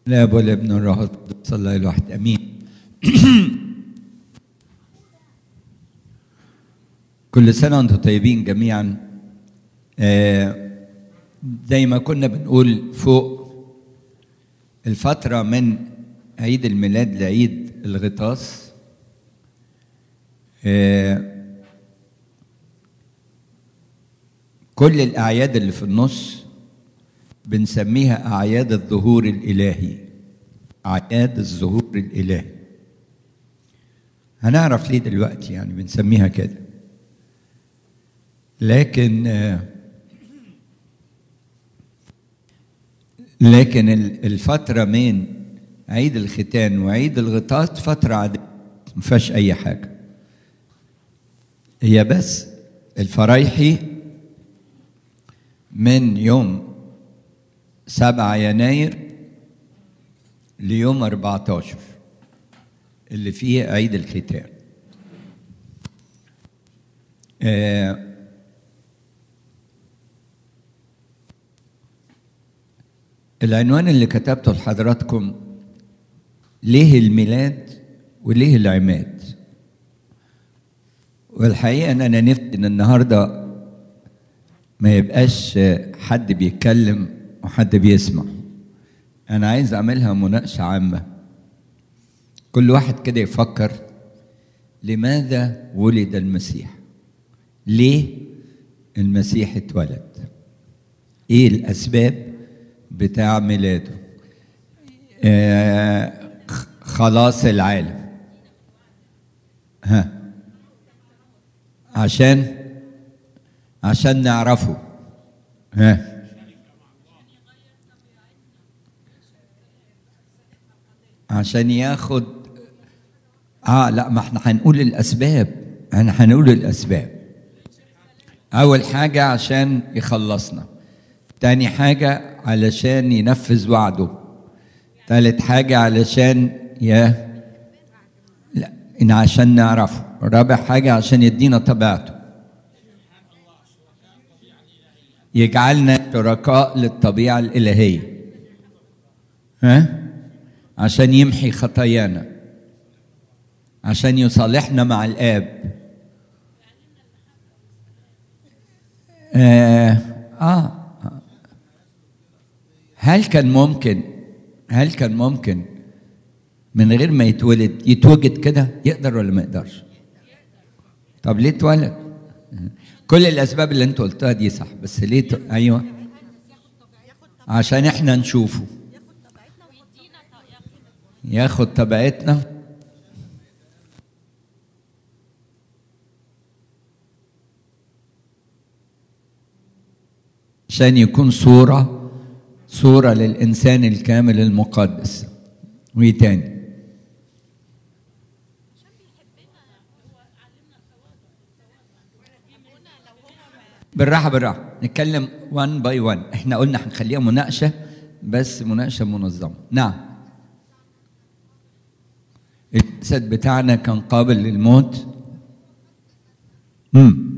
الاب والابن والروح القدس صلى الله الواحد امين كل سنه وانتم طيبين جميعا آه، زي ما كنا بنقول فوق الفتره من عيد الميلاد لعيد الغطاس آه، كل الاعياد اللي في النص بنسميها أعياد الظهور الإلهي أعياد الظهور الإلهي هنعرف ليه دلوقتي يعني بنسميها كده لكن لكن الفترة من عيد الختان وعيد الغطاس فترة عادية ما فيهاش أي حاجة هي بس الفرايحي من يوم 7 يناير ليوم 14 اللي فيه عيد الختان آه العنوان اللي كتبته لحضراتكم ليه الميلاد وليه العماد والحقيقة أن أنا نفسي إن النهاردة ما يبقاش حد بيتكلم وحد بيسمع انا عايز اعملها مناقشه عامه كل واحد كده يفكر لماذا ولد المسيح ليه المسيح اتولد ايه الاسباب بتاع ميلاده آه خلاص العالم ها عشان عشان نعرفه ها عشان ياخد اه لا ما احنا هنقول الاسباب احنا هنقول الاسباب اول حاجه عشان يخلصنا تاني حاجه علشان ينفذ وعده تالت حاجه علشان يا لا إن عشان نعرفه رابع حاجه عشان يدينا طبيعته يجعلنا شركاء للطبيعه الالهيه ها عشان يمحي خطايانا عشان يصالحنا مع الآب آه, آه هل كان ممكن هل كان ممكن من غير ما يتولد يتوجد كده يقدر ولا ما يقدرش طب ليه اتولد كل الاسباب اللي انت قلتها دي صح بس ليه ت... ايوه عشان احنا نشوفه ياخد طبيعتنا عشان يكون صورة صورة للإنسان الكامل المقدس وإيه تاني؟ بالراحة بالراحة نتكلم 1 باي 1 احنا قلنا هنخليها مناقشة بس مناقشة منظمة نعم الجسد بتاعنا كان قابل للموت امم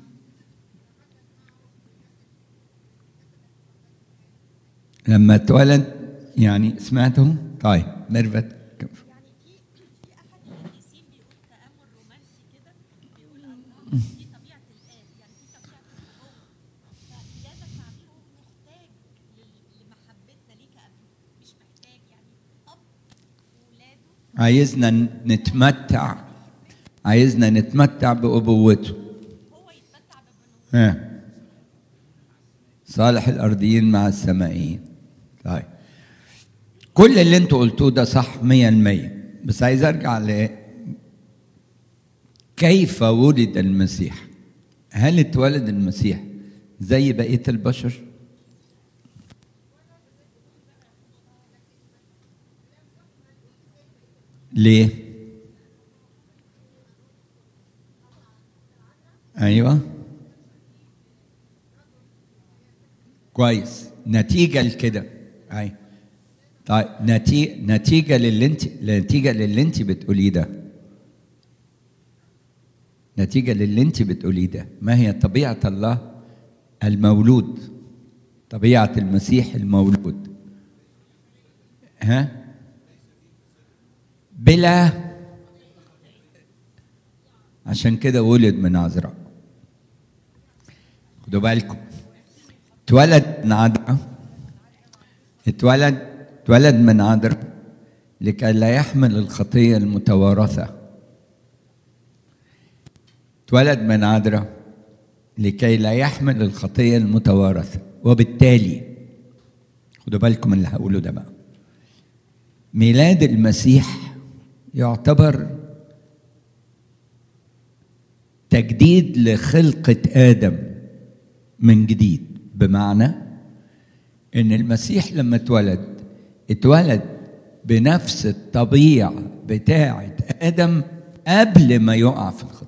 لما اتولد يعني سمعته طيب ميرفت يعني في في احد القديسين بيقول تامل رومانسي كده بيقول الله دي طبيعه الاب يعني دي طبيعه الابوه فلهذا تعبيره محتاج لل- لمحبتنا ليه كاب مش محتاج يعني اب وولاده عايزنا نتمتع عايزنا نتمتع بأبوته هو يتمتع ببنوته ها صالح الأرضيين مع السمائيين طيب كل اللي انتوا قلتوه ده صح مية المية بس عايز ارجع ل كيف ولد المسيح هل اتولد المسيح زي بقية البشر ليه ايوه كويس نتيجه لكده اي طيب نتيجه نتيجه للي انت نتيجه للي انت بتقوليه ده نتيجه للي انت بتقوليه ده ما هي طبيعه الله المولود طبيعه المسيح المولود ها بلا عشان كده ولد من عذراء خدوا بالكم اتولد من عذراء اتولد اتولد من عذراء لكي لا يحمل الخطية المتوارثة اتولد من عذراء لكي لا يحمل الخطية المتوارثة وبالتالي خدوا بالكم من اللي هقوله ده بقى ميلاد المسيح يعتبر تجديد لخلقة آدم من جديد بمعنى إن المسيح لما اتولد اتولد بنفس الطبيعة بتاعة آدم قبل ما يقع في الخطية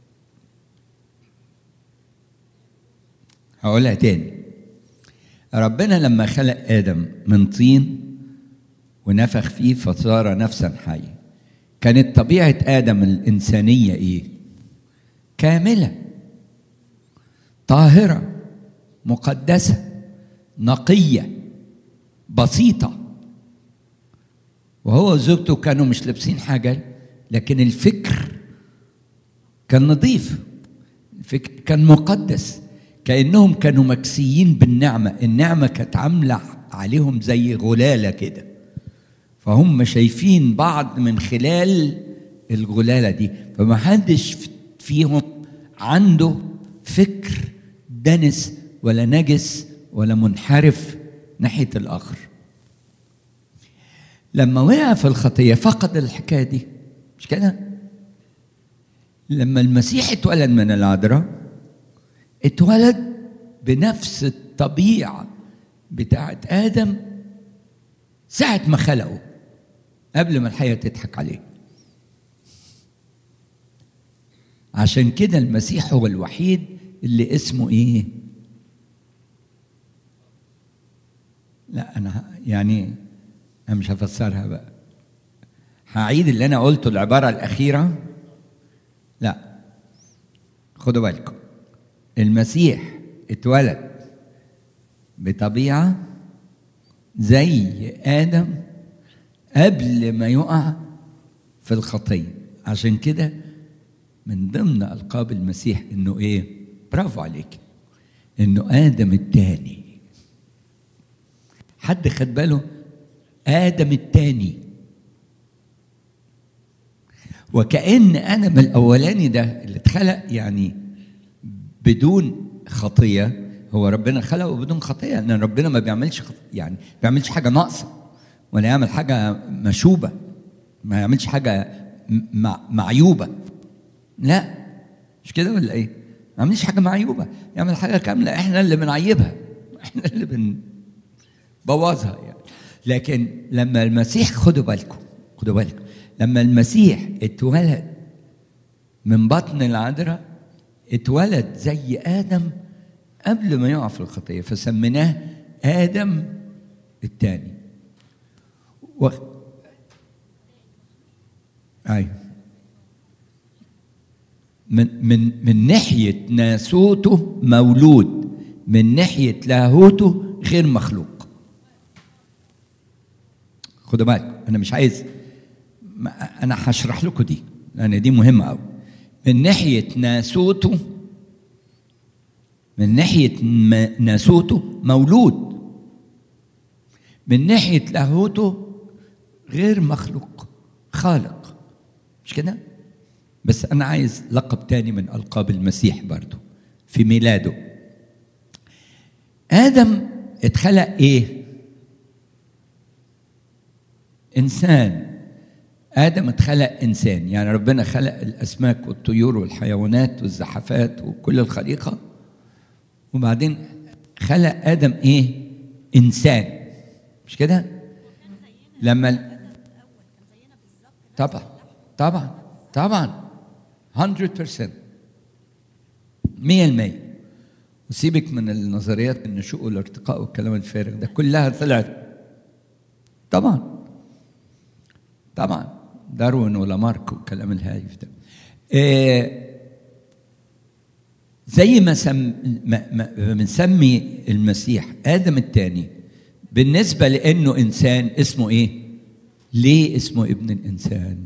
هقولها تاني ربنا لما خلق آدم من طين ونفخ فيه فصار نفسا حية كانت طبيعة آدم الإنسانية إيه؟ كاملة طاهرة مقدسة نقية بسيطة وهو وزوجته كانوا مش لابسين حاجة لكن الفكر كان نظيف الفكر كان مقدس كأنهم كانوا مكسيين بالنعمة النعمة كانت عاملة عليهم زي غلالة كده فهم شايفين بعض من خلال الغلالة دي فما حدش فيهم عنده فكر دنس ولا نجس ولا منحرف ناحية الآخر لما وقع في الخطية فقد الحكاية دي مش كده؟ لما المسيح اتولد من العذراء اتولد بنفس الطبيعة بتاعت آدم ساعة ما خلقه قبل ما الحياة تضحك عليه عشان كده المسيح هو الوحيد اللي اسمه ايه لا انا يعني انا مش هفسرها بقى هعيد اللي انا قلته العباره الاخيره لا خدوا بالكم المسيح اتولد بطبيعه زي ادم قبل ما يقع في الخطيه عشان كده من ضمن القاب المسيح انه ايه برافو عليك انه ادم الثاني حد خد باله ادم الثاني وكأن آدم الأولاني ده اللي اتخلق يعني بدون خطية هو ربنا خلقه بدون خطية لأن ربنا ما بيعملش خطية يعني ما بيعملش حاجة ناقصة ولا يعمل حاجة مشوبة ما يعملش حاجة معيوبة لا مش كده ولا ايه؟ ما يعملش حاجة معيوبة يعمل حاجة كاملة احنا اللي بنعيبها احنا اللي بنبوظها يعني لكن لما المسيح خدوا بالكم خدوا بالكم لما المسيح اتولد من بطن العذراء اتولد زي ادم قبل ما يقع في الخطيه فسميناه ادم الثاني و... ايوه من من من ناحيه ناسوته مولود من ناحيه لاهوته غير مخلوق خدوا بالكم انا مش عايز انا هشرح لكم دي لان دي مهمه قوي من ناحيه ناسوته من ناحيه ناسوته مولود من ناحيه لاهوته غير مخلوق خالق مش كده بس انا عايز لقب تاني من القاب المسيح برضو في ميلاده ادم اتخلق ايه انسان ادم اتخلق انسان يعني ربنا خلق الاسماك والطيور والحيوانات والزحفات وكل الخليقه وبعدين خلق ادم ايه انسان مش كده لما طبعا طبعا طبعا 100% 100% وسيبك من النظريات النشوء والارتقاء والكلام الفارغ ده كلها طلعت طبعا طبعا داروين ولامارك والكلام الهايف ده إيه زي ما سم ما ما بنسمي المسيح ادم الثاني بالنسبه لانه انسان اسمه ايه ليه اسمه ابن الانسان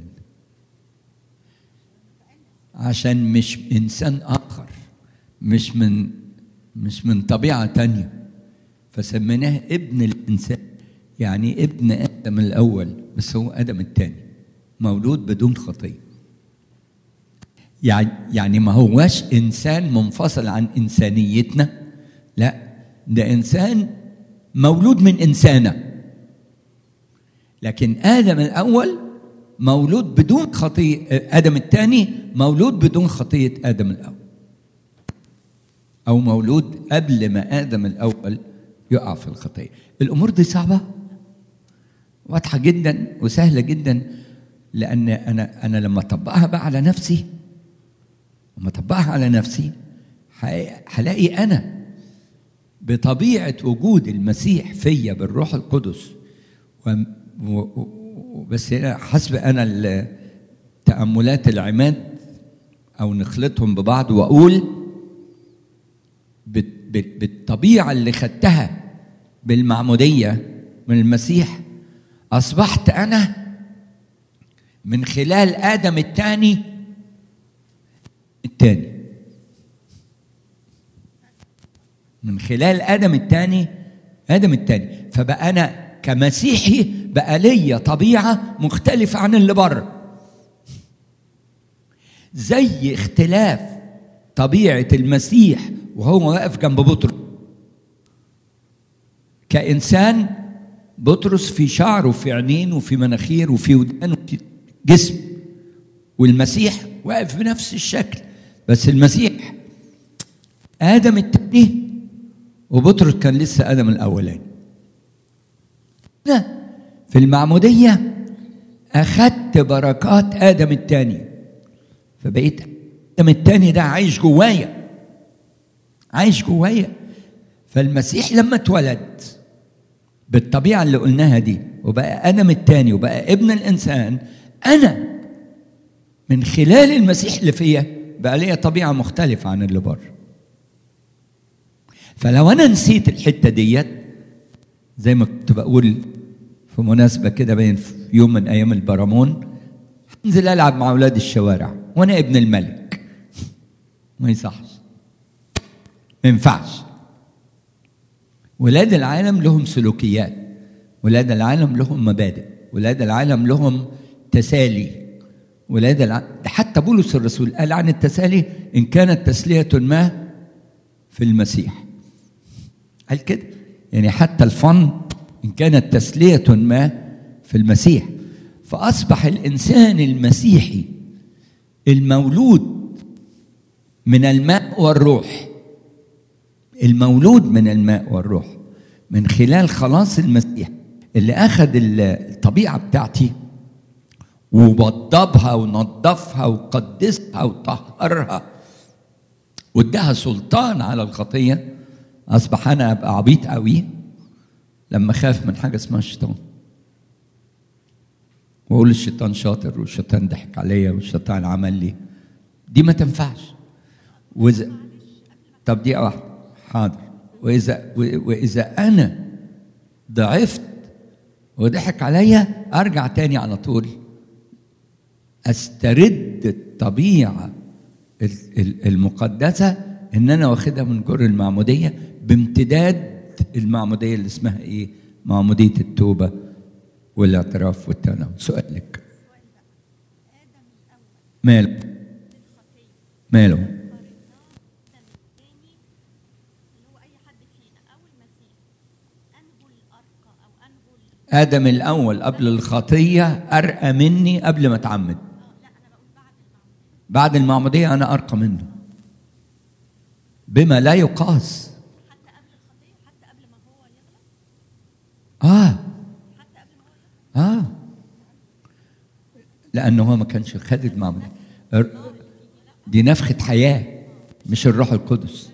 عشان مش انسان اخر مش من مش من طبيعه تانية فسميناه ابن الانسان يعني ابن ادم الاول بس هو ادم الثاني مولود بدون خطيه يعني يعني ما هواش انسان منفصل عن انسانيتنا لا ده انسان مولود من انسانه لكن ادم الاول مولود بدون خطيه ادم الثاني مولود بدون خطيه ادم الاول او مولود قبل ما ادم الاول يقع في الخطيه الامور دي صعبه واضحه جدا وسهله جدا لان انا انا لما اطبقها بقى على نفسي لما اطبقها على نفسي هلاقي انا بطبيعه وجود المسيح فيا بالروح القدس و و بس حسب انا تاملات العماد او نخلطهم ببعض واقول بالطبيعه اللي خدتها بالمعموديه من المسيح اصبحت انا من خلال ادم الثاني الثاني من خلال ادم الثاني ادم الثاني فبقى انا كمسيحي بقى ليا طبيعه مختلفه عن اللي بره زي اختلاف طبيعه المسيح وهو واقف جنب بطرس كانسان بطرس في شعر وفي عينين وفي مناخير وفي ودان وفي جسم والمسيح واقف بنفس الشكل بس المسيح ادم التاني وبطرس كان لسه ادم الاولاني في المعموديه اخذت بركات ادم الثاني فبقيت ادم الثاني ده عايش جوايا عايش جوايا فالمسيح لما اتولد بالطبيعه اللي قلناها دي وبقى ادم الثاني وبقى ابن الانسان انا من خلال المسيح اللي فيا بقى ليا طبيعه مختلفه عن اللي بره فلو انا نسيت الحته ديت زي ما كنت بقول في مناسبه كده بين في يوم من ايام البرامون انزل العب مع اولاد الشوارع وانا ابن الملك ما يصحش ما ينفعش ولاد العالم لهم سلوكيات ولاد العالم لهم مبادئ ولاد العالم لهم تسالي ولاد العالم حتى بولس الرسول قال عن التسالي ان كانت تسليه ما في المسيح قال كده يعني حتى الفن ان كانت تسليه ما في المسيح فاصبح الانسان المسيحي المولود من الماء والروح المولود من الماء والروح من خلال خلاص المسيح اللي اخذ الطبيعه بتاعتي ووضبها ونظفها وقدسها وطهرها واداها سلطان على الخطيه اصبح انا ابقى عبيط قوي لما خاف من حاجه اسمها الشيطان واقول الشيطان شاطر والشيطان ضحك عليا والشيطان عمل لي دي ما تنفعش وإذا طب دقيقه واحده حاضر واذا واذا انا ضعفت وضحك عليا ارجع تاني على طول استرد الطبيعه المقدسه ان انا واخدها من جر المعموديه بامتداد المعموديه اللي اسمها ايه؟ معموديه التوبه والاعتراف والتناول سؤالك ادم الاول ماله بالخطيه ماله قارناه ادم الثاني اللي هو اي حد فينا او المسيح انه الارقى او انه ال- ادم الاول قبل الخطيه ارقى مني قبل ما اتعمد اه لا انا بقول بعد المعموديه بعد المعموديه انا ارقى منه بما لا يقاس حتى قبل الخطيه حتى قبل ما هو يغلط اه حتى قبل ما هو يغلط اه لانه هو ما كانش خد المعموديه ار- دي نفخه حياه مش الروح القدس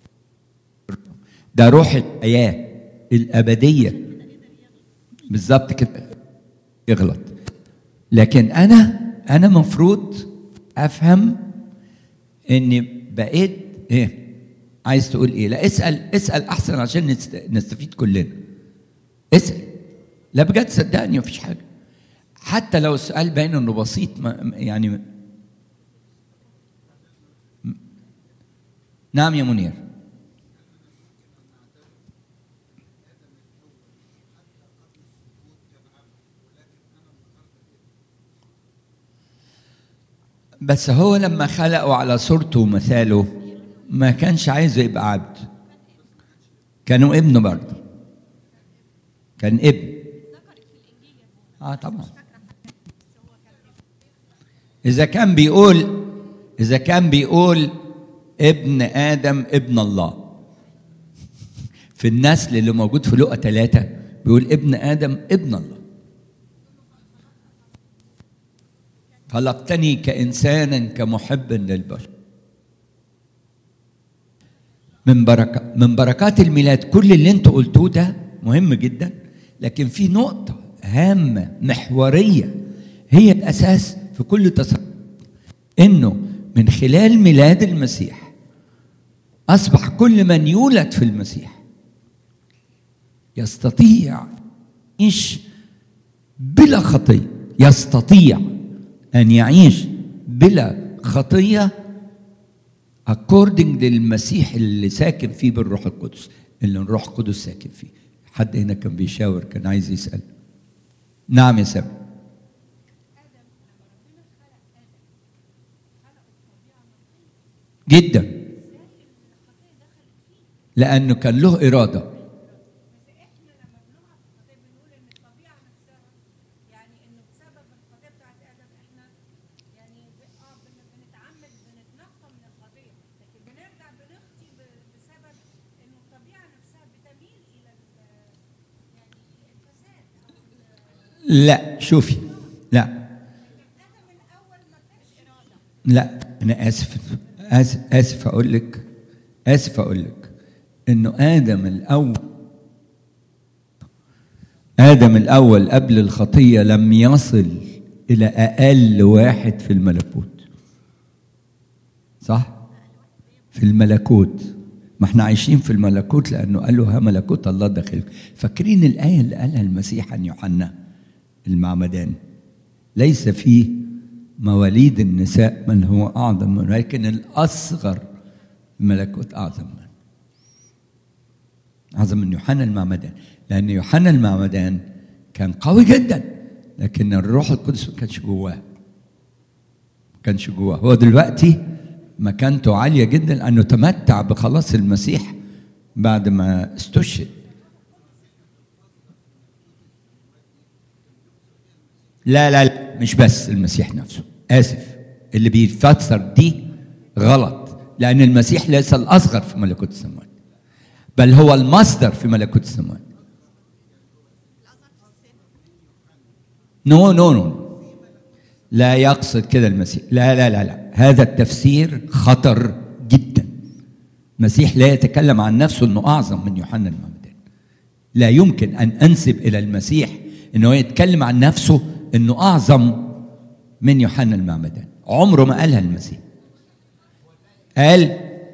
ده روح الحياه الابديه بالظبط كده يغلط لكن انا انا مفروض افهم اني بقيت ايه عايز تقول ايه لا اسال اسال احسن عشان نست- نستفيد كلنا اسال لا بجد صدقني مفيش حاجه حتى لو السؤال باين انه بسيط ما يعني م- نعم يا منير بس هو لما خلقه على صورته ومثاله ما كانش عايزه يبقى عبد كانوا ابنه برضه كان ابن اه طبعا اذا كان بيقول اذا كان بيقول ابن ادم ابن الله في النسل اللي موجود في لقا ثلاثة بيقول ابن ادم ابن الله خلقتني كإنسانا كمحب للبشر من بركة من بركات الميلاد كل اللي انتوا قلتوه ده مهم جدا لكن في نقطة هامة محورية هي الأساس في كل تصرف إنه من خلال ميلاد المسيح أصبح كل من يولد في المسيح يستطيع يعيش بلا خطية يستطيع أن يعيش بلا خطية according للمسيح اللي ساكن فيه بالروح القدس اللي الروح القدس ساكن فيه حد هنا كان بيشاور كان عايز يسأل نعم يا سامي جدا لأنه كان له إرادة احنا لما بنقع في الخطيه بنقول ان الطبيعه نفسها يعني انه بسبب الخطيه بتاعت ادم احنا يعني ب- اه بن- بنتعمد بنتنقى من الخطيه لكن بنرجع بنخطي ب- بسبب انه الطبيعه نفسها بتميل الى ال- يعني الفساد او ال- لا شوفي لا ادم الاول ما كانش اراده لا انا اسف اسف اسف اقول لك اسف اقول لك انه ادم الاول ادم الاول قبل الخطيه لم يصل الى اقل واحد في الملكوت صح في الملكوت ما احنا عايشين في الملكوت لانه قال له ها ملكوت الله داخلك فاكرين الايه اللي قالها المسيح عن يوحنا المعمدان ليس فيه مواليد النساء من هو اعظم منه لكن الاصغر في الملكوت اعظم منه اعظم من يوحنا المعمدان لان يوحنا المعمدان كان قوي جدا لكن الروح القدس ما كانش جواه ما كانش جواه هو دلوقتي مكانته عاليه جدا لانه تمتع بخلاص المسيح بعد ما استشهد لا لا لا مش بس المسيح نفسه اسف اللي بيفسر دي غلط لان المسيح ليس الاصغر في ملكوت السماوات بل هو المصدر في ملكوت السماوات نو نو نو لا يقصد كده المسيح لا لا لا لا هذا التفسير خطر جدا المسيح لا يتكلم عن نفسه انه اعظم من يوحنا المعمدان لا يمكن ان انسب الى المسيح انه يتكلم عن نفسه انه اعظم من يوحنا المعمدان عمره ما قالها المسيح قال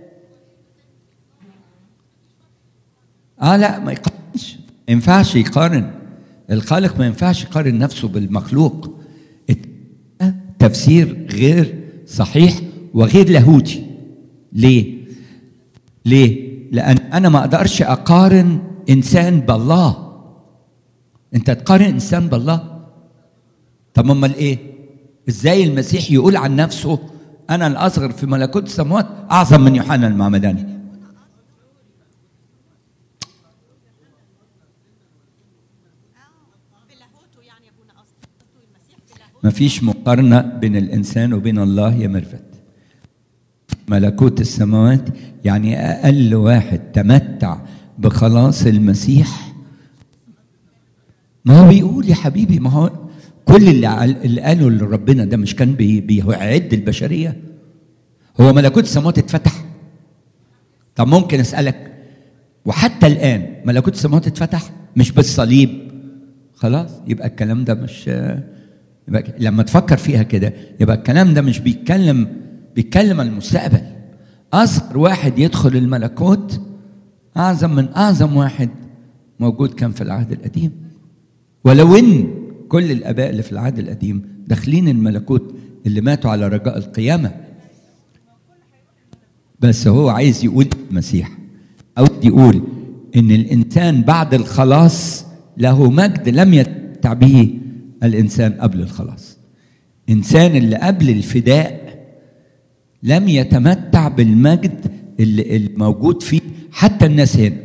اه لا ما يقارنش ما ينفعش يقارن الخالق ما ينفعش يقارن نفسه بالمخلوق الت- تفسير غير صحيح وغير لاهوتي ليه ليه لان انا ما اقدرش اقارن انسان بالله انت تقارن انسان بالله طب امال ايه ازاي المسيح يقول عن نفسه انا الاصغر في ملكوت السماوات اعظم من يوحنا المعمداني اه بلاهوته يعني يا ابونا قصد قصده المسيح بلاهوته ما فيش مقارنة بين الإنسان وبين الله يا مرفت ملكوت السماوات يعني أقل واحد تمتع بخلاص المسيح ما هو بيقول يا حبيبي ما هو كل اللي, عل- اللي قاله لربنا ده مش كان بي- بيعد البشرية هو ملكوت السماوات اتفتح طب ممكن أسألك وحتى الآن ملكوت السماوات اتفتح مش بالصليب خلاص يبقى الكلام ده مش يبقى ك- لما تفكر فيها كده يبقى الكلام ده مش بيتكلم بيتكلم عن المستقبل اصغر واحد يدخل الملكوت اعظم من اعظم واحد موجود كان في العهد القديم ولو ان كل الاباء اللي في العهد القديم داخلين الملكوت اللي ماتوا على رجاء القيامه بس هو عايز يقول المسيح او يقول ان الانسان بعد الخلاص له مجد لم يتمتع به الانسان قبل الخلاص انسان اللي قبل الفداء لم يتمتع بالمجد اللي الموجود فيه حتى الناس هنا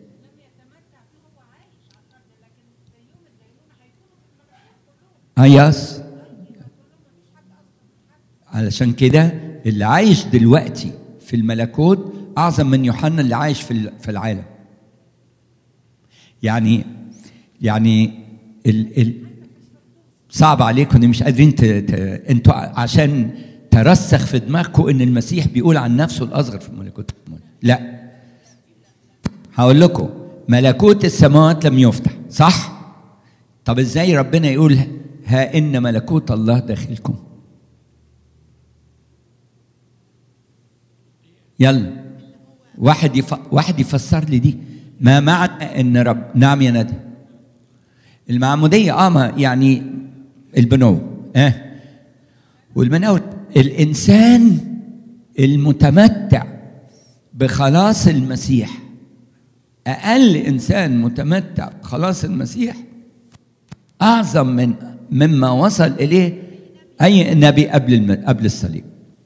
اياس علشان كده اللي عايش دلوقتي في الملكوت اعظم من يوحنا اللي عايش في ال- في العالم يعني يعني ال ال صعب عليكم ان مش قادرين ت... ت... انتوا عشان ترسخ في دماغكم ان المسيح بيقول عن نفسه الاصغر في ملكوت السماوات لا هقول لكم ملكوت السماوات لم يفتح صح طب ازاي ربنا يقول ها ان ملكوت الله داخلكم يلا واحد يف... واحد يفسر لي دي ما معنى ان رب نعم يا ندى المعموديه اه ما يعني البنو اه والبنو الانسان المتمتع بخلاص المسيح اقل انسان متمتع بخلاص المسيح اعظم من مما وصل اليه اي نبي قبل الم... قبل الصليب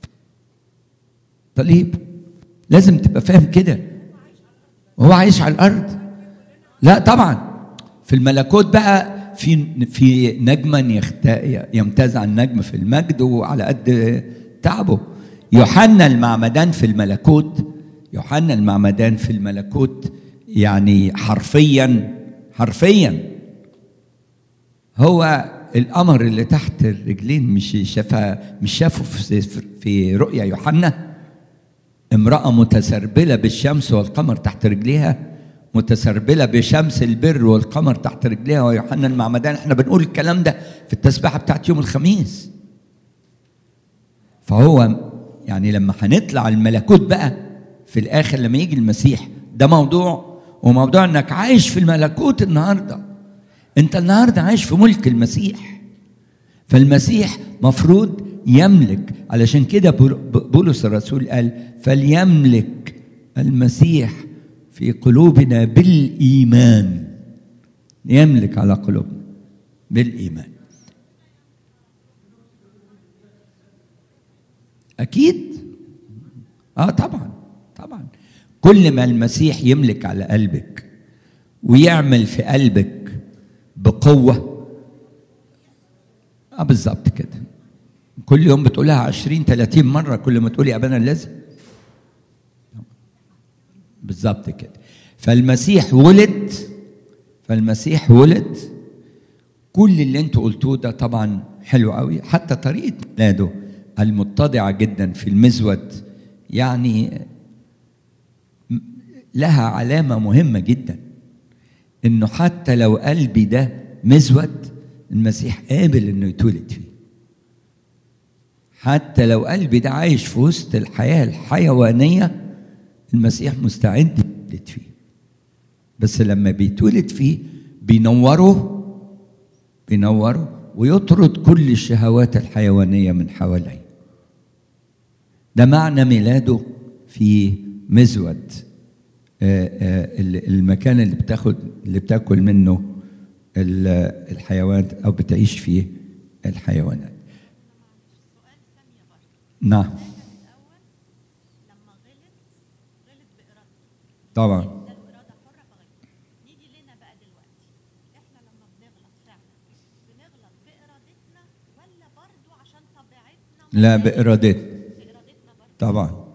صليب لازم تبقى فاهم كده وهو عايش على الارض لا طبعا في الملكوت بقى في في نجما يخت... يمتاز عن نجم في المجد وعلى قد تعبه يوحنا المعمدان في الملكوت يوحنا المعمدان في الملكوت يعني حرفيا حرفيا هو القمر اللي تحت الرجلين مش شافها مش شافه في, في رؤيا يوحنا امرأة متسربلة بالشمس والقمر تحت رجليها متسربلة بشمس البر والقمر تحت رجليها ويوحنا المعمدان احنا بنقول الكلام ده في التسبيحة بتاعت يوم الخميس فهو يعني لما هنطلع الملكوت بقى في الآخر لما يجي المسيح ده موضوع وموضوع انك عايش في الملكوت النهارده انت النهارده عايش في ملك المسيح فالمسيح مفروض يملك علشان كده بولس الرسول قال فليملك المسيح في قلوبنا بالايمان يملك على قلوبنا بالايمان اكيد اه طبعا طبعا كل ما المسيح يملك على قلبك ويعمل في قلبك بقوه اه بالظبط كده كل يوم بتقولها عشرين ثلاثين مرة كل ما تقولي أبانا الذي بالظبط كده فالمسيح ولد فالمسيح ولد كل اللي انتوا قلتوه ده طبعا حلو قوي حتى طريقة ميلاده المتضعة جدا في المزود يعني لها علامة مهمة جدا انه حتى لو قلبي ده مزود المسيح قابل انه يتولد فيه حتى لو قلبي ده عايش في وسط الحياة الحيوانية المسيح مستعد يتولد فيه بس لما بيتولد فيه بينوره بينوره ويطرد كل الشهوات الحيوانية من حواليه ده معنى ميلاده في مزود المكان اللي بتاخد اللي بتاكل منه الحيوانات او بتعيش فيه الحيوانات سؤال ثانية برضه نعم آدم الأول لما غلط غلط بإرادته طبعا اداله إرادة حرة فغلط نيجي لنا بقى دلوقتي احنا لما بنغلط فعلا بنغلط بإرادتنا ولا برضه عشان طبيعتنا لا بإرادتنا بإرادتنا برضه طبعا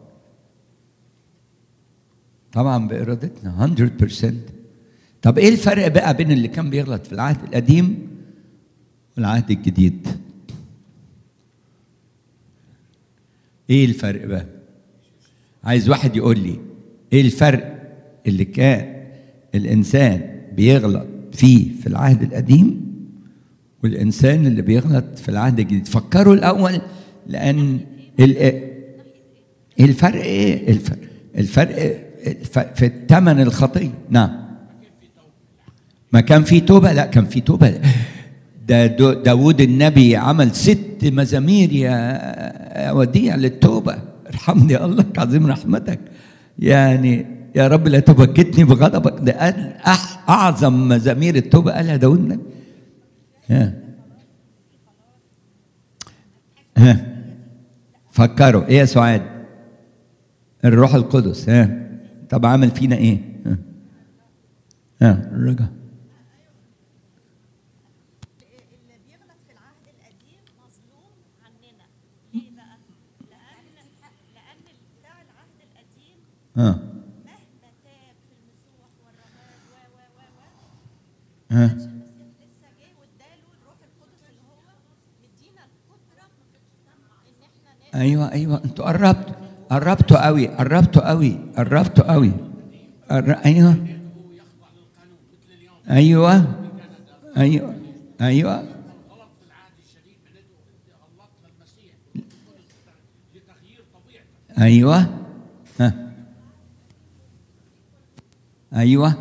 طبعا بإرادتنا 100% طب ايه الفرق بقى بين اللي كان بيغلط في العهد القديم والعهد الجديد ايه الفرق بقى عايز واحد يقول لي ايه الفرق اللي كان الانسان بيغلط فيه في العهد القديم والانسان اللي بيغلط في العهد الجديد فكروا الاول لان ال- الفرق ايه الفرق الفرق الف- في الثمن الخطيه نعم ما كان في توبه لا كان في توبه ده دو- داود النبي عمل ست مزامير يا يا وديع للتوبة ارحمني الله عظيم رحمتك يعني يا رب لا تبكتني بغضبك ده قال أح- أعظم مزامير التوبة قالها داود النبي ها ها فكروا ايه يا سعاد الروح القدس ها طب عمل فينا ايه ها ها الرجا اللي بيغلط في العهد القديم مظلوم عننا ليه بقى؟ لأن لأن بتاع العهد القديم ها مهما تاب في المسوح والرماد و و و و ها المسيح لسه جه واداله الروح القدس اللي هو مدينا القدرة إن احنا نقدر ايوه ايوه انتوا قربتوا قربتوا قوي قربتوا قوي قربتوا قوي قر... ايوه ايوه ايوه ايوه ايوه ها ايوه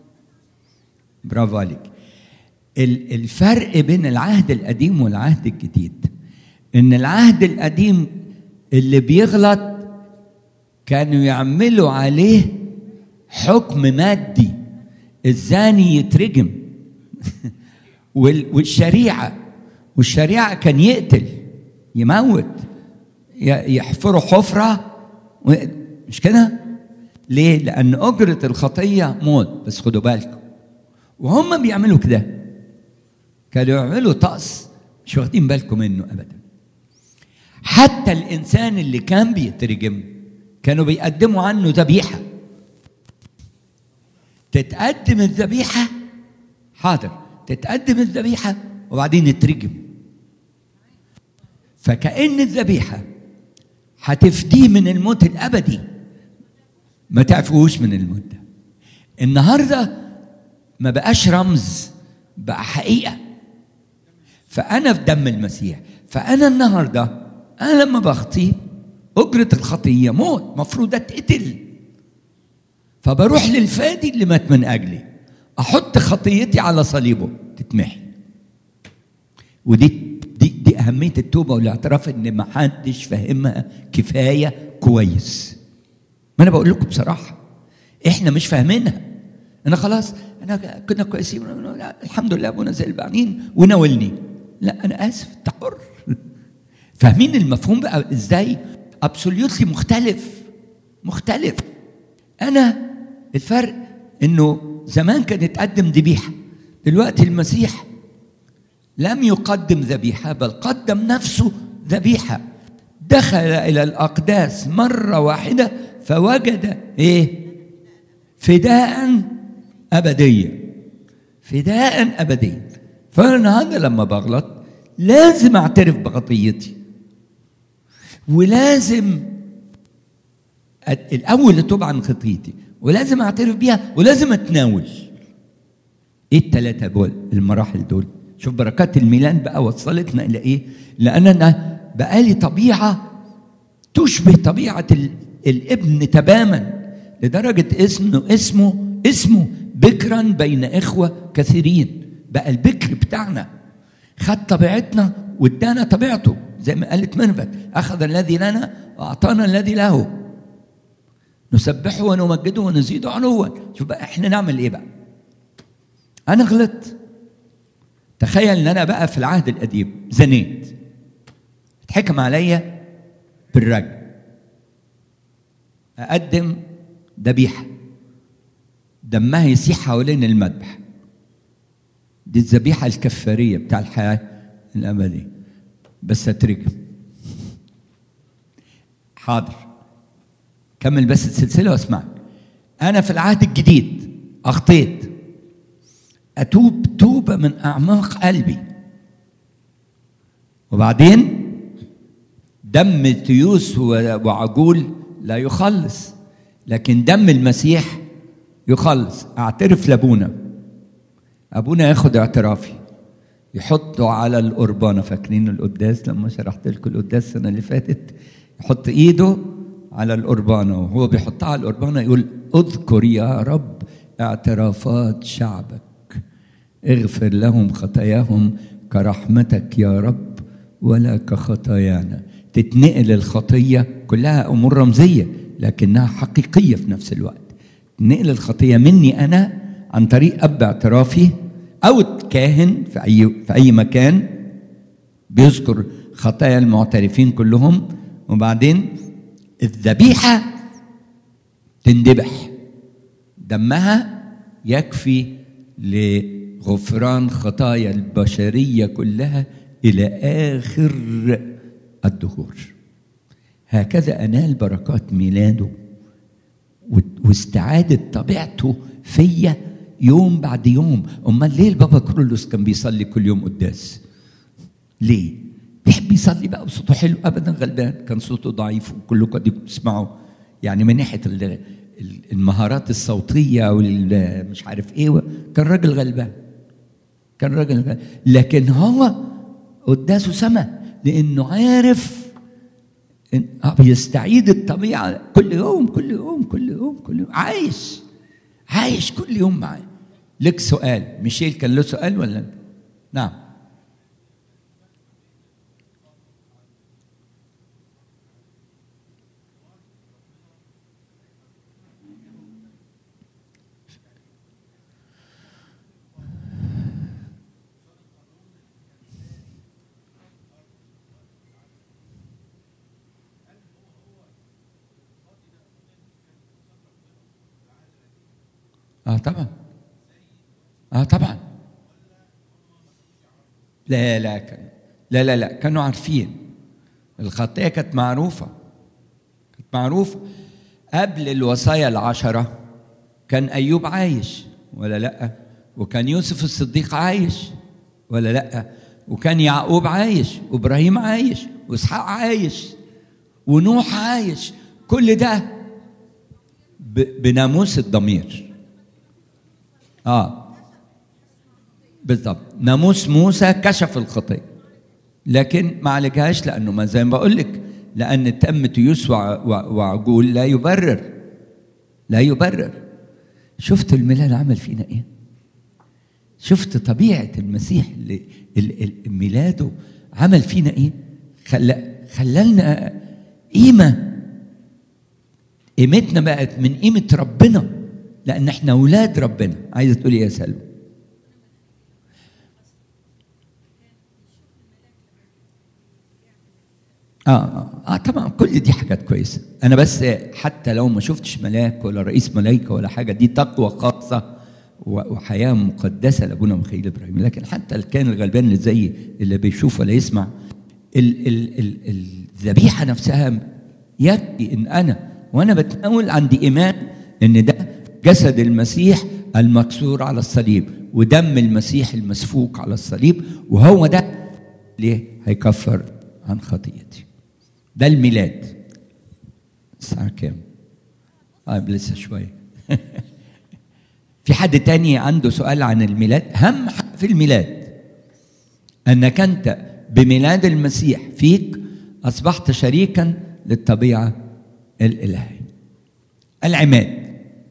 برافو عليك ال- الفرق بين العهد القديم والعهد الجديد ان العهد القديم اللي بيغلط كانوا يعملوا عليه حكم مادي الزاني يترجم وال- والشريعه والشريعه كان يقتل يموت ي- يحفروا حفره و- مش كده؟ ليه؟ لأن أجرة الخطية موت بس خدوا بالكم وهم بيعملوا كده كانوا يعملوا طقس مش واخدين بالكم منه أبدا حتى الإنسان اللي كان بيترجم كانوا بيقدموا عنه ذبيحة تتقدم الذبيحة حاضر تتقدم الذبيحة وبعدين يترجم فكأن الذبيحة هتفديه من الموت الأبدي ما تعفوش من الموت ده النهارده ما بقاش رمز بقى حقيقة فأنا في دم المسيح فأنا النهارده أنا لما بخطي أجرة الخطية موت مفروض أتقتل فبروح للفادي اللي مات من أجلي أحط خطيتي على صليبه تتمحي ودي دي دي أهمية التوبة والاعتراف إن ما حدش فاهمها كفاية كويس ما أنا بقول لكم بصراحة إحنا مش فاهمينها أنا خلاص أنا كنا كويسين لا، الحمد لله أبونا زي البعدين وناولني لا أنا آسف أنت حر فاهمين المفهوم بقى إزاي؟ أبسوليوتلي مختلف مختلف أنا الفرق إنه زمان كان يتقدم ذبيحة دلوقتي المسيح لم يقدم ذبيحة بل قدم نفسه ذبيحة دخل إلى الأقداس مرة واحدة فوجد إيه فداء أبديا فداء أبديا فأنا النهاردة لما بغلط لازم أعترف بخطيتي ولازم أت- الأول أتوب عن خطيتي ولازم أعترف بيها ولازم أتناول ايه الثلاثة دول المراحل دول شوف بركات الميلاد بقى وصلتنا الى ايه لاننا بقالي طبيعة تشبه طبيعة ال- الابن تماما لدرجة اسمه اسمه اسمه بكرا بين اخوة كثيرين بقى البكر بتاعنا خد طبيعتنا وادانا طبيعته زي ما قالت منفت اخذ الذي لنا واعطانا الذي له نسبحه ونمجده ونزيده علوا شوف بقى احنا نعمل ايه بقى انا غلطت تخيل ان انا بقى في العهد القديم زنيت اتحكم عليا بالرجم اقدم ذبيحه دمها يسيح حوالين المذبح دي الذبيحه الكفاريه بتاع الحياه الابديه بس اترجم حاضر كمل بس السلسله واسمعك انا في العهد الجديد اخطيت اتوب توبه من اعماق قلبي وبعدين دم تيوس و- وعجول لا يخلص لكن دم المسيح يخلص اعترف لابونا ابونا ياخد اعترافي يحطه على القربانه فاكرين القداس لما شرحت لكم القداس السنه اللي فاتت يحط ايده على القربانه وهو بيحطها على القربانه يقول اذكر يا رب اعترافات شعبك اغفر لهم خطاياهم كرحمتك يا رب ولا كخطايانا تتنقل الخطية كلها أمور رمزية لكنها حقيقية في نفس الوقت تنقل الخطية مني أنا عن طريق أب اعترافي أو الكاهن في أي في أي مكان بيذكر خطايا المعترفين كلهم وبعدين الذبيحة تندبح دمها يكفي لغفران خطايا البشرية كلها إلى آخر الدهور هكذا أنال بركات ميلاده واستعادة طبيعته فيا يوم بعد يوم أمال ليه البابا كرولوس كان بيصلي كل يوم قداس ليه بيحب يصلي بقى وصوته حلو ابدا غلبان كان صوته ضعيف وكلكم دي بتسمعوا يعني من ناحيه المهارات الصوتيه والمش عارف ايه كان راجل غلبان كان راجل غلبان لكن هو قداسه سما لانه عارف إن بيستعيد الطبيعه كل يوم كل يوم كل يوم كل يوم عايش عايش كل يوم معاه لك سؤال ميشيل كان له سؤال ولا نعم اه طبعا اه طبعا لا لا كان لا لا لا كانوا عارفين الخطيه كانت معروفه كانت معروفه قبل الوصايا العشره كان ايوب عايش ولا لا وكان يوسف الصديق عايش ولا لا وكان يعقوب عايش وابراهيم عايش واسحاق عايش ونوح عايش كل ده بناموس الضمير اه بالضبط ناموس موسى كشف الخطيه لكن ما عالجهاش لانه ما زي ما بقول لك لان تم تيوس وعجول لا يبرر لا يبرر شفت الميلاد عمل فينا ايه شفت طبيعه المسيح ميلاده عمل فينا ايه خلى خلالنا قيمه قيمتنا بقت من قيمه ربنا لان احنا اولاد ربنا عايزه تقولي يا سلوى آه, آه, اه طبعا كل دي حاجات كويسه انا بس حتى لو ما شفتش ملاك ولا رئيس ملائكه ولا حاجه دي تقوى خاصه وحياه مقدسه لابونا مخيل ابراهيم لكن حتى اللي كان الغلبان اللي زيي اللي بيشوف ولا يسمع الذبيحه نفسها يكفي ان انا وانا بتناول عندي ايمان ان ده جسد المسيح المكسور على الصليب ودم المسيح المسفوك على الصليب وهو ده ليه هيكفر عن خطيتي ده الميلاد الساعة كام؟ اه لسه شوية في حد تاني عنده سؤال عن الميلاد أهم حاجة في الميلاد أنك أنت بميلاد المسيح فيك أصبحت شريكا للطبيعة الإلهية العماد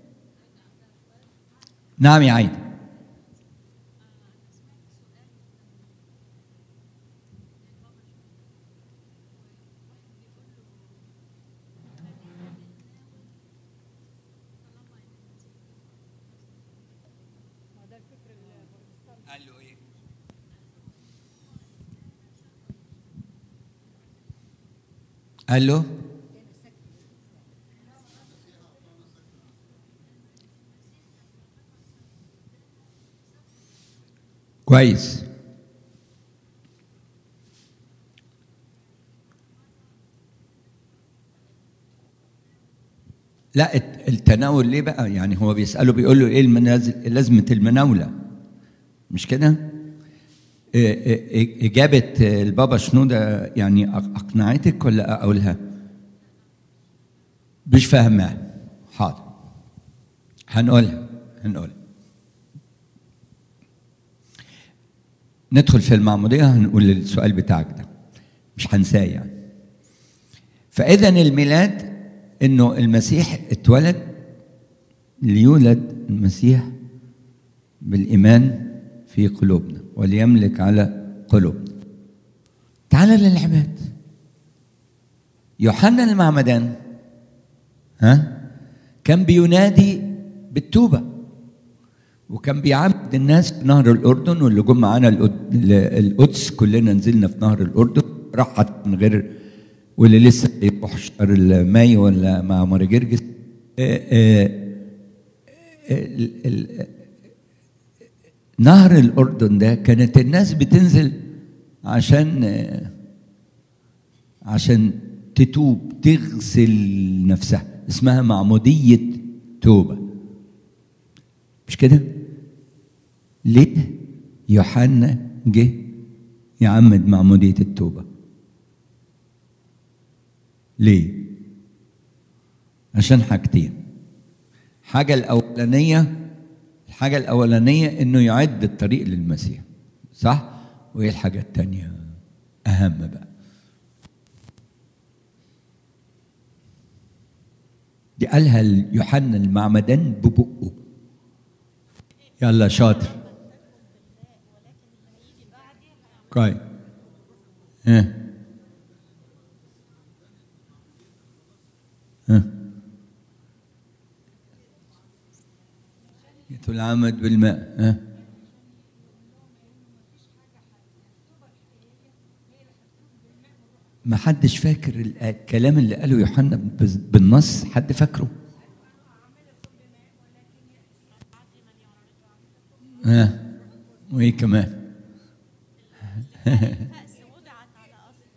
نعم يا عايدة قال له ايه قال له كويس لا التناول ليه بقى يعني هو بيسأله بيقول له ايه المنازل لازمة المناولة مش كده إجابة البابا شنودة يعني أقنعتك ولا أقولها مش فاهمها حاضر هنقولها هنقولها ندخل في المعمودية هنقول السؤال بتاعك ده مش هنساه يعني فإذا الميلاد إنه المسيح اتولد ليولد المسيح بالإيمان في قلوبنا وليملك على قلوبنا تعال للعباد يوحنا المعمدان ها كان بينادي بالتوبة وكان بيعبد الناس في نهر الأردن واللي جم معانا القد- القدس كلنا نزلنا في نهر الأردن راحت من غير واللي لسه يروح شهر الماي ولا مع ماري جرجس آه، آه، ال- ال- نهر الأردن ده كانت الناس بتنزل عشان آه، عشان تتوب تغسل نفسها اسمها معمودية توبة مش كده؟ ليه يوحنا جه يعمد معمودية التوبة؟ ليه؟ عشان حاجتين حاجة الأولانية الحاجة الأولانية إنه يعد الطريق للمسيح صح؟ وإيه الحاجة التانية؟ أهم بقى دي قالها يوحنا المعمدان ببقه يلا شاطر كويس ها ها جئت العمد بالماء ها ما حدش فاكر ال- الكلام اللي قاله يوحنا بز- بالنص حد فاكره ها وايه كمان فأس وضعت على أصل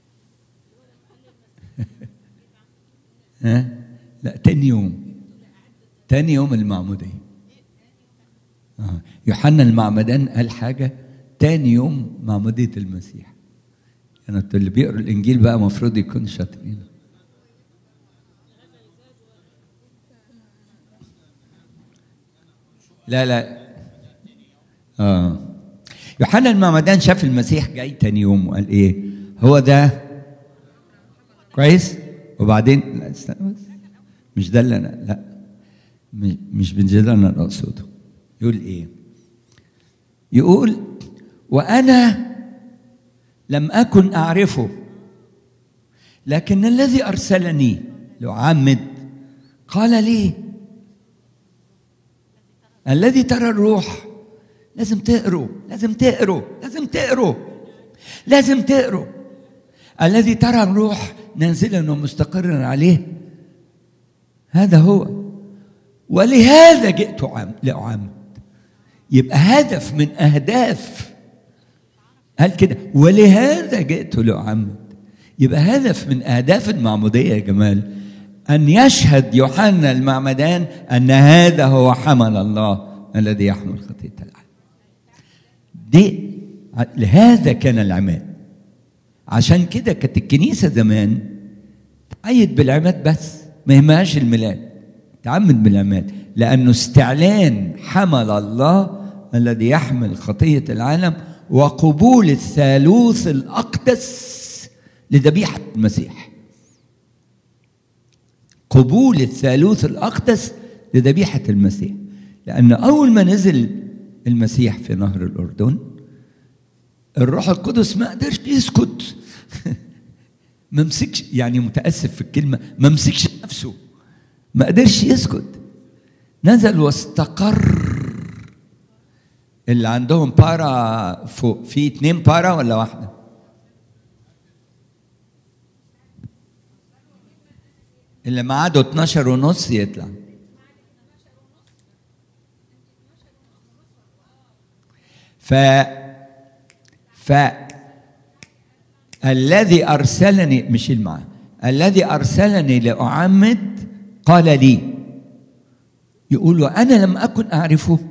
ها لا تاني يوم تاني يوم المعمودية آه. يوحنا المعمدان قال حاجة تاني يوم معمودية المسيح يعني اللي بيقروا الإنجيل بقى المفروض يكون شاطرين لا لا اه يوحنا المعمدان شاف المسيح جاي تاني يوم وقال ايه هو ده كويس وبعدين لا استنى بس مش ده اللي انا لا م- مش مش ده اللي انا اقصده يقول ايه يقول وانا لم اكن اعرفه لكن الذي ارسلني لأعمد قال لي الذي ترى الروح لازم تقروا لازم تقروا لازم تقروا لازم تقروا الذي ترى الروح نازلا ومستقرا عليه هذا هو ولهذا جئت عم لأعمد يبقى هدف من أهداف قال كده ولهذا جئت لأعمد يبقى هدف من أهداف المعمودية يا جمال أن يشهد يوحنا المعمدان أن هذا هو حمل الله الذي يحمل خطية العالم دي لهذا كان العماد عشان كده كانت الكنيسة زمان تعيد بالعماد بس ما يهمهاش الميلاد تعمد بالعماد لأنه استعلان حمل الله الذي يحمل خطية العالم وقبول الثالوث الأقدس لذبيحة المسيح قبول الثالوث الأقدس لذبيحة المسيح لأن أول ما نزل المسيح في نهر الأردن الروح القدس ما قدرش يسكت ما مسكش يعني متأسف في الكلمة ما مسكش نفسه ما قدرش يسكت نزل واستقر اللي عندهم بارا فوق في اتنين بارا ولا واحدة اللي ميعاده 12 ونص يطلع ف ف الذي ارسلني مش المعنى الذي ارسلني لاعمد قال لي يقول وانا لم اكن اعرفه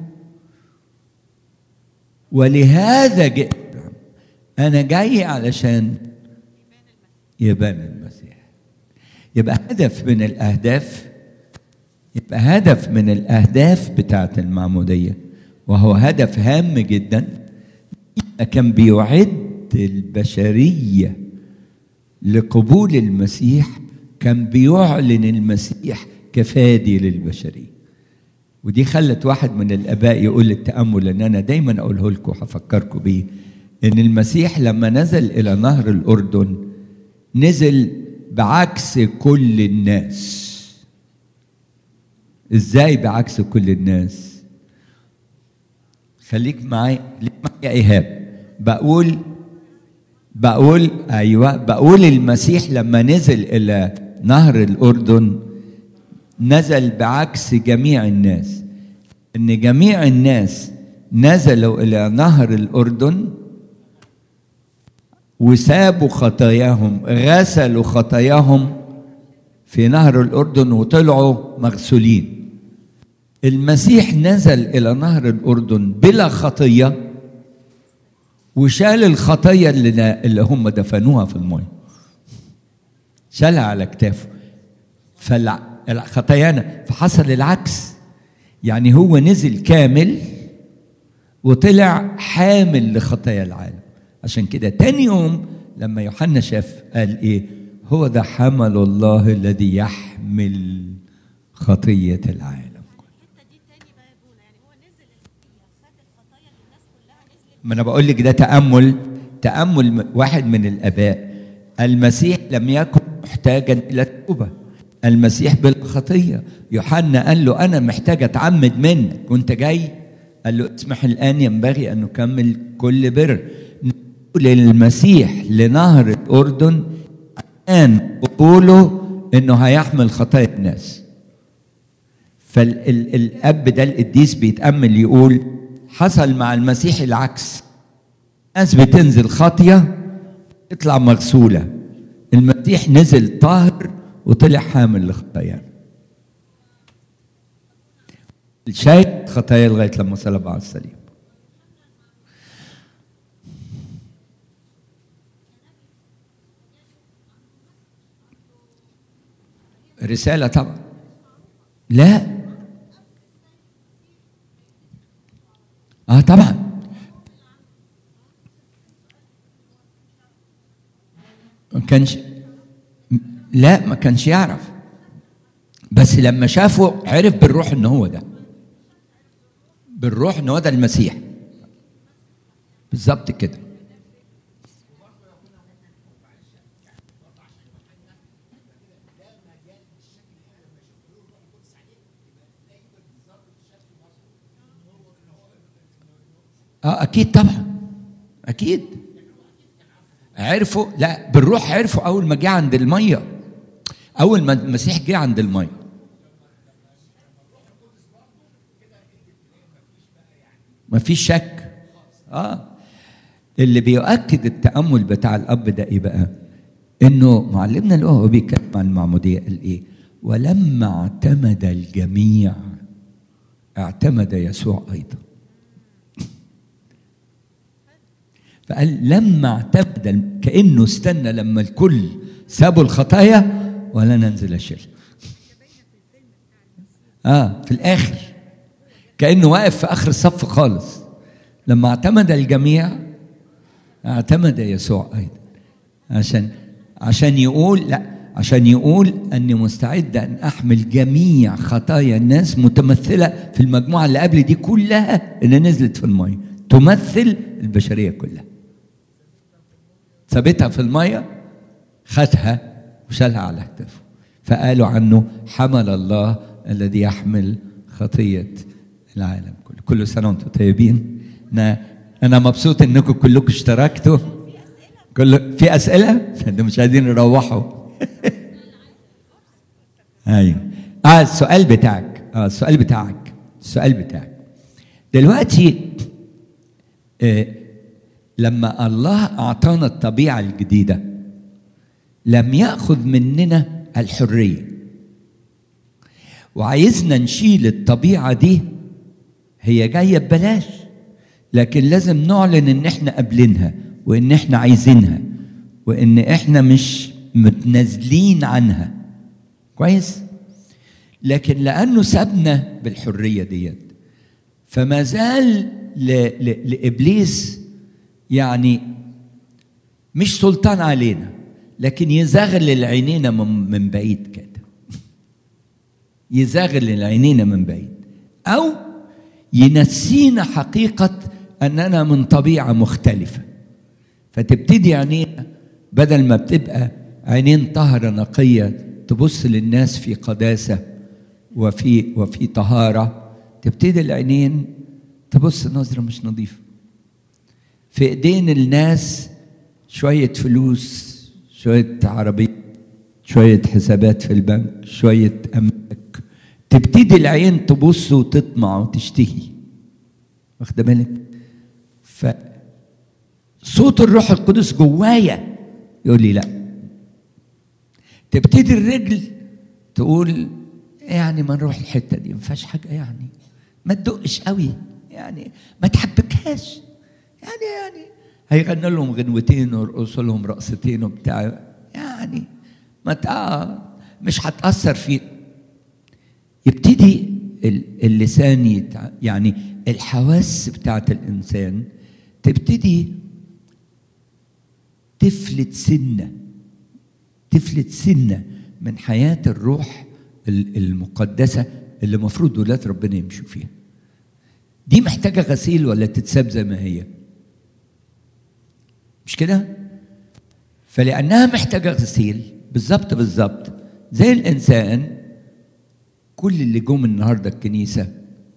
ولهذا جئت انا جاي علشان يبان المسيح يبقى هدف من الاهداف يبقى هدف من الاهداف بتاعت المعموديه وهو هدف هام جدا كان بيعد البشريه لقبول المسيح كان بيعلن المسيح كفادي للبشريه ودي خلت واحد من الاباء يقول التامل ان انا دايما اقوله لكم هفكركم بيه ان المسيح لما نزل الى نهر الاردن نزل بعكس كل الناس ازاي بعكس كل الناس خليك معايا خليك معايا ايهاب بقول بقول ايوه بقول المسيح لما نزل الى نهر الاردن نزل بعكس جميع الناس ان جميع الناس نزلوا الى نهر الاردن وسابوا خطاياهم غسلوا خطاياهم في نهر الاردن وطلعوا مغسولين المسيح نزل الى نهر الاردن بلا خطيه وشال الخطيه اللي اللي هم دفنوها في الميه شالها على كتافه فالخطايانا فحصل العكس يعني هو نزل كامل وطلع حامل لخطايا العالم عشان كده تاني يوم لما يوحنا شاف قال ايه هو ده حمل الله الذي يحمل خطية العالم الحته دي تاني بقى يا ابونا يعني هو نزل الخطيه خد الخطايا اللي الناس كلها نزلت ما انا بقول لك ده تأمل تأمل م- واحد من الآباء المسيح لم يكن محتاجا إلى التوبة المسيح بالخطية يوحنا قال له أنا محتاج أتعمد منك وأنت جاي قال له اسمح الآن ينبغي أن نكمل كل بر نقول المسيح لنهر الأردن الآن قولوا إنه هيحمل خطايا الناس فالأب ده القديس بيتأمل يقول حصل مع المسيح العكس ناس بتنزل خاطية تطلع مغسولة المسيح نزل طاهر وطلع حامل لخطايا شايل خطايا لغاية لما صلب على الصليب رسالة طبعا لا اه طبعا ما كانش لا ما كانش يعرف بس لما شافه عرف بالروح ان هو ده بالروح ان هو ده المسيح بالظبط كده اه اكيد طبعا اكيد عرفوا لا بالروح عرفوا اول ما جه عند الميه اول ما المسيح جه عند الميه ما فيش شك اه اللي بيؤكد التامل بتاع الاب ده ايه بقى انه معلمنا اللي هو بيتكلم عن المعموديه قال ايه ولما اعتمد الجميع اعتمد يسوع ايضا فقال لما اعتمد كانه استنى لما الكل سابوا الخطايا ولا ننزل اشيل اه في الاخر كانه واقف في اخر الصف خالص لما اعتمد الجميع اعتمد يسوع ايضا عشان عشان يقول لا عشان يقول اني مستعد ان احمل جميع خطايا الناس متمثله في المجموعه اللي قبل دي كلها اللي نزلت في الميه تمثل البشريه كلها ثبتها في الميه خدها وشالها على اكتافه فقالوا عنه حمل الله الذي يحمل خطيه العالم كله كل سنه وانتم طيبين انا انا مبسوط انكم كلكم اشتركتوا كل في اسئله ده مش عايزين يروحوا ايوه اه السؤال بتاعك اه السؤال بتاعك السؤال بتاعك دلوقتي آه لما الله اعطانا الطبيعه الجديده لم ياخذ مننا الحريه وعايزنا نشيل الطبيعه دي هي جايه ببلاش لكن لازم نعلن ان احنا قابلينها وان احنا عايزينها وان احنا مش متنازلين عنها كويس لكن لانه سابنا بالحريه ديت فما زال ل... ل... لابليس يعني مش سلطان علينا لكن يزغلل عينينا من, من بعيد كده يزغلل عينينا من بعيد او ينسينا حقيقه اننا من طبيعه مختلفه فتبتدي عينينا بدل ما بتبقى عينين طهرة نقية تبص للناس في قداسة وفي وفي طهارة تبتدي العينين تبص نظرة مش نظيفة في ايدين الناس شوية فلوس شوية عربية شوية حسابات في البنك شوية أملاك تبتدي العين تبص وتطمع وتشتهي واخده بالك ف صوت الروح القدس جوايا يقول لي لا تبتدي الرجل تقول يعني ما نروح الحته دي ما فيهاش حاجه يعني ما تدقش قوي يعني ما تحبكهاش يعني يعني هيغنوا لهم غنوتين ويرقصوا لهم رقصتين وبتاع يعني ما ت- آه مش هتأثر فيه يبتدي ال- اللسان يتع... يعني الحواس بتاعت الإنسان تبتدي تفلت سنة تفلت سنة من حياة الروح ال- المقدسة اللي المفروض ولاد ربنا يمشوا فيها دي محتاجة غسيل ولا تتساب زي ما هي مش كده فلأنها محتاجة غسيل بالظبط بالظبط زي الإنسان كل اللي جم النهارده الكنيسة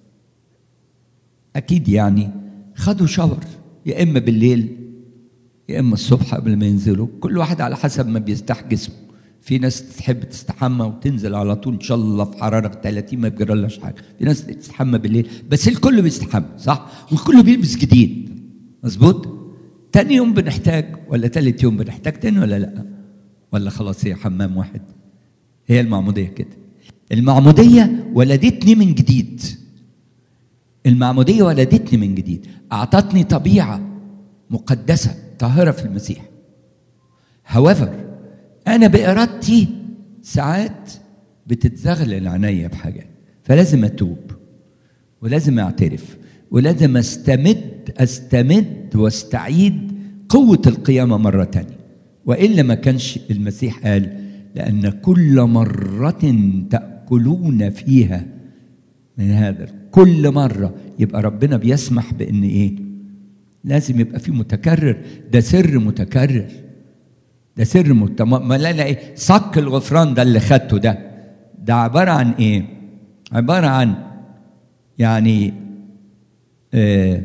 أكيد يعني خدوا شاور يا إما بالليل يا إما الصبح قبل ما ينزلوا كل واحد على حسب ما بيستح جسمه في ناس تحب تستحمى وتنزل على طول ان شاء الله في حراره 30 ما بيجرالهاش حاجه في ناس تستحمى بالليل بس الكل بيستحمى صح والكل بيلبس جديد مظبوط تاني يوم بنحتاج ولا تالت يوم بنحتاج تاني ولا لا ولا خلاص هي حمام واحد هي المعموديه كده المعموديه ولدتني من جديد المعموديه ولدتني من جديد اعطتني طبيعه مقدسه طاهره في المسيح however انا بارادتي ساعات بتتزغلل عينيا بحاجات فلازم اتوب ولازم اعترف ولازم استمد استمد واستعيد قوة القيامة مرة تانية وإلا ما كانش المسيح قال لأن كل مرة تأكلون فيها من هذا كل مرة يبقى ربنا بيسمح بإن إيه لازم يبقى في متكرر ده سر متكرر ده سر مت... ما لا لا ايه صك الغفران ده اللي خدته ده ده عباره عن ايه عباره عن يعني آه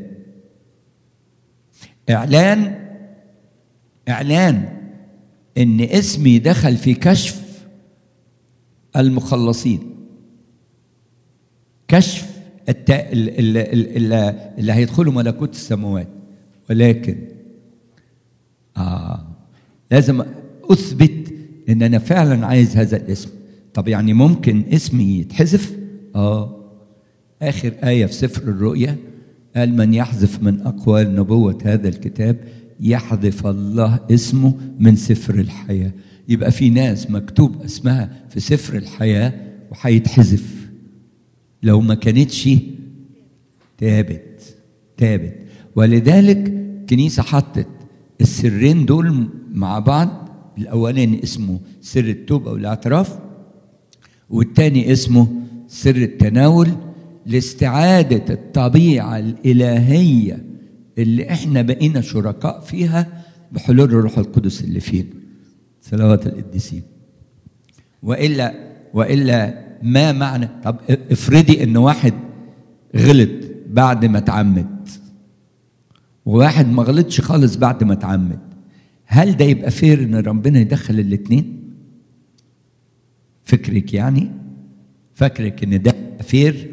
اعلان اعلان ان اسمي دخل في كشف المخلصين كشف الت... اللي, اللي, اللي هيدخلوا ملكوت السماوات ولكن آه لازم اثبت ان انا فعلا عايز هذا الاسم طب يعني ممكن اسمي يتحذف اه اخر ايه في سفر الرؤيا قال من يحذف من اقوال نبوه هذا الكتاب يحذف الله اسمه من سفر الحياه يبقى في ناس مكتوب اسمها في سفر الحياه وهيتحذف لو ما كانتش تابت تابت ولذلك الكنيسه حطت السرين دول مع بعض الاولاني اسمه سر التوبه والاعتراف والتاني اسمه سر التناول لاستعاده الطبيعه الالهيه اللي احنا بقينا شركاء فيها بحلول الروح القدس اللي فينا صلوات القديسين والا والا ما معنى طب افرضي ان واحد غلط بعد ما اتعمد وواحد ما غلطش خالص بعد ما اتعمد هل ده يبقى فير ان ربنا يدخل الاثنين فكرك يعني فكرك ان ده فير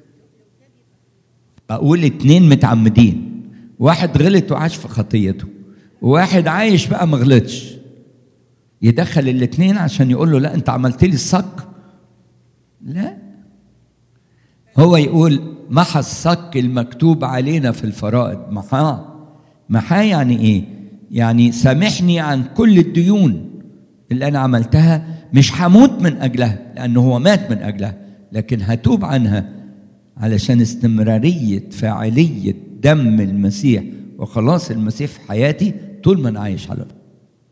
اقول اتنين متعمدين واحد غلط وعاش في خطيته وواحد عايش بقى ما غلطش يدخل الاثنين عشان يقول له لا انت عملت لي الصك لا هو يقول محى الصك المكتوب علينا في الفرائض محاه محاه يعني ايه يعني سامحني عن كل الديون اللي انا عملتها مش هموت من اجلها لانه هو مات من اجلها لكن هتوب عنها علشان استمراريه فاعليه دم المسيح وخلاص المسيح في حياتي طول ما انا عايش على الارض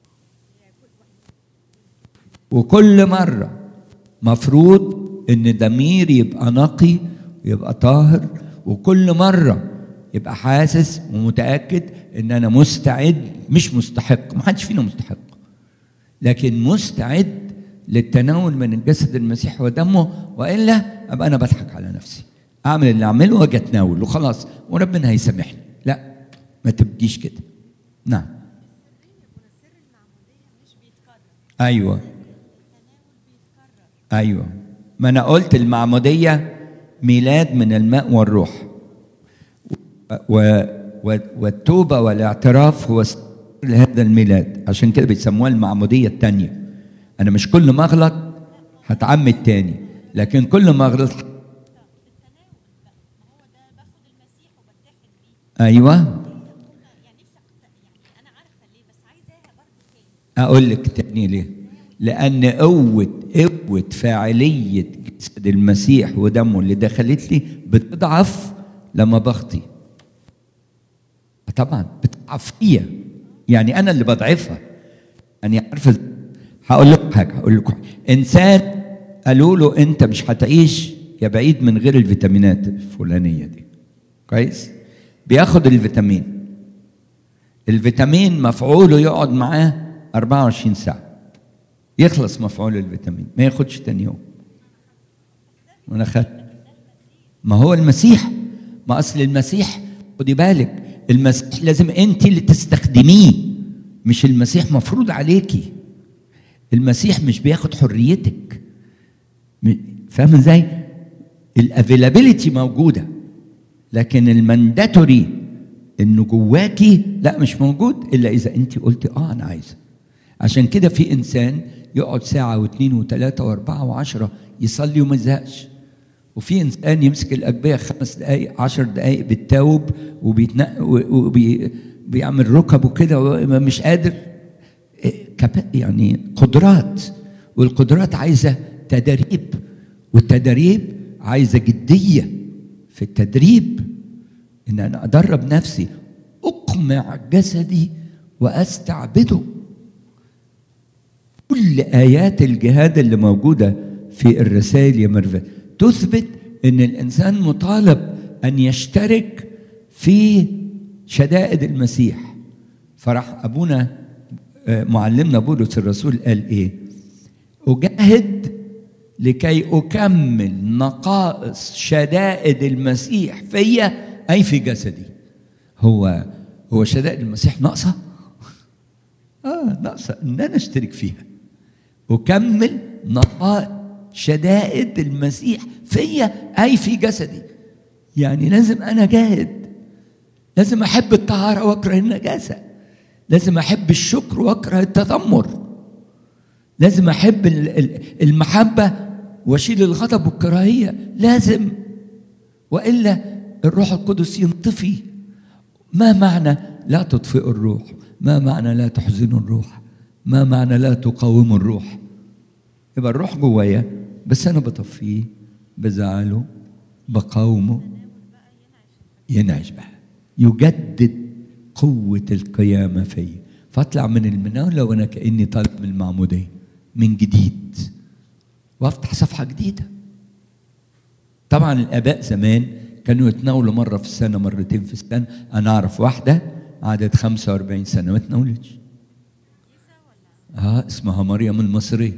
وكل مره مفروض ان ضميري يبقى نقي ويبقى طاهر وكل مره يبقى حاسس ومتاكد ان انا مستعد مش مستحق ما حدش فينا مستحق لكن مستعد للتناول من الجسد المسيح ودمه والا ابقى انا بضحك على نفسي اعمل اللي اعمله واجي اتناول وخلاص وربنا هيسامحني لا ما تبقيش كده نعم سر المعمودية مش بيتكرر ايوه التناول بيتكرر ايوه ما انا قلت المعموديه ميلاد من الماء والروح و و والتوبه والاعتراف هو سر هذا الميلاد عشان كده بيسموها المعموديه الثانيه انا مش كل ما اغلط هتعمد تاني لكن كل ما اغلط التناول بقى ما هو ده باخد المسيح وبتحد بيه ايوه يعني نفسي أقت- يعني انا عارفه ليه بس عايزاها برضه تاني اقول لك تاني ليه لان قوه قوه فاعليه جسد المسيح ودمه اللي دخلت لي بتضعف لما بخطي طبعا بتضعف فيا يعني انا اللي بضعفها يعني عارف هقول لكم حاجه هقول لكم حاجة. انسان قالوا له انت مش هتعيش يا بعيد من غير الفيتامينات الفلانيه دي كويس بياخد الفيتامين الفيتامين مفعوله يقعد معاه 24 ساعة يخلص مفعول الفيتامين ما ياخدش تاني يوم وانا خدت ما هو المسيح ما اصل المسيح خدي بالك المسيح لازم انت اللي تستخدميه مش المسيح مفروض عليكي المسيح مش بياخد حريتك م- فاهم ازاي الافيلابيلتي موجوده لكن المانداتوري انه جواكي لا مش موجود الا اذا انت قلتي اه انا عايزه عشان كده في انسان يقعد ساعه واثنين وثلاثه واربعه وعشره يصلي وما يزهقش وفي انسان يمسك الاجبيه خمس دقائق عشر دقائق بالتوب وبيتنق وبيعمل ركبه كده ومش قادر إيه، كبا- يعني قدرات والقدرات عايزه تدريب والتدريب عايزه جديه في التدريب ان انا ادرب نفسي اقمع جسدي واستعبده كل ايات الجهاد اللي موجوده في الرسائل يا مرفت تثبت ان الانسان مطالب ان يشترك في شدائد المسيح فراح ابونا آه، معلمنا بولس الرسول قال ايه اجاهد لكي اكمل نقائص شدائد المسيح فيا اي في جسدي هو هو شدائد المسيح ناقصه اه ناقصه ان انا اشترك فيها اكمل نقائص شدائد المسيح فيا اي في جسدي يعني لازم انا جاهد لازم احب الطهاره واكره النجاسه لازم احب الشكر واكره التذمر لازم احب ال- ال- المحبه واشيل الغضب والكراهيه لازم والا الروح القدس ينطفي ما معنى لا تطفئوا الروح ما معنى لا تحزنوا الروح ما معنى لا تقاوموا الروح يبقى الروح جوايا بس انا بطفيه بزعله بقاومه ينعش بقى يجدد قوة القيامة فيا فاطلع من المناولة وانا كأني طالب من المعمودية من جديد وافتح صفحة جديدة طبعا الآباء زمان كانوا يتناولوا مرة في السنة مرتين في السنة أنا أعرف واحدة قعدت 45 سنة ما تناولتش اه اسمها مريم المصرية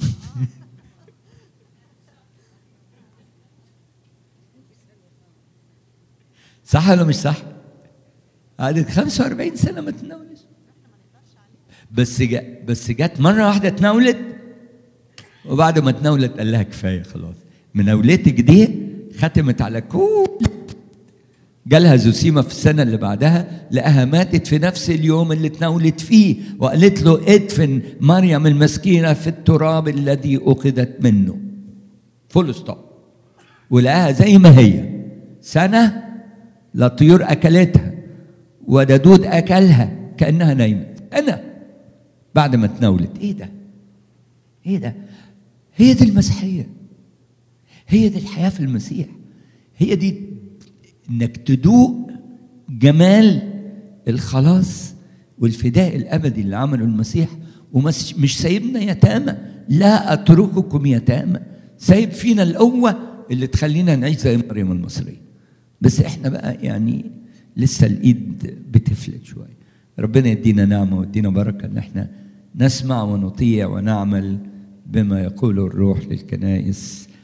صح ولا مش صح؟ قعدت 45 سنة ما تناولش بس جا بس جت مرة واحدة تناولت وبعد ما تناولت قال لها كفاية خلاص مناولتك دي ختمت على كل جالها زوسيما في السنة اللي بعدها لقاها ماتت في نفس اليوم اللي تناولت فيه وقالت له ادفن مريم المسكينة في التراب الذي أخذت منه فول ستوب ولقاها زي ما هي سنة لا طيور أكلتها ولا دود أكلها كأنها نايمة أنا بعد ما تناولت إيه ده؟ إيه ده؟ هي دي المسيحية هي دي الحياة في المسيح هي دي انك تدوق جمال الخلاص والفداء الابدي اللي عمله المسيح ومش مش سايبنا يتامى لا اترككم يتامى سايب فينا القوه اللي تخلينا نعيش زي مريم المصريه بس احنا بقى يعني لسه الايد بتفلت شويه ربنا يدينا نعمه ويدينا بركه ان احنا نسمع ونطيع ونعمل بما يقوله الروح للكنائس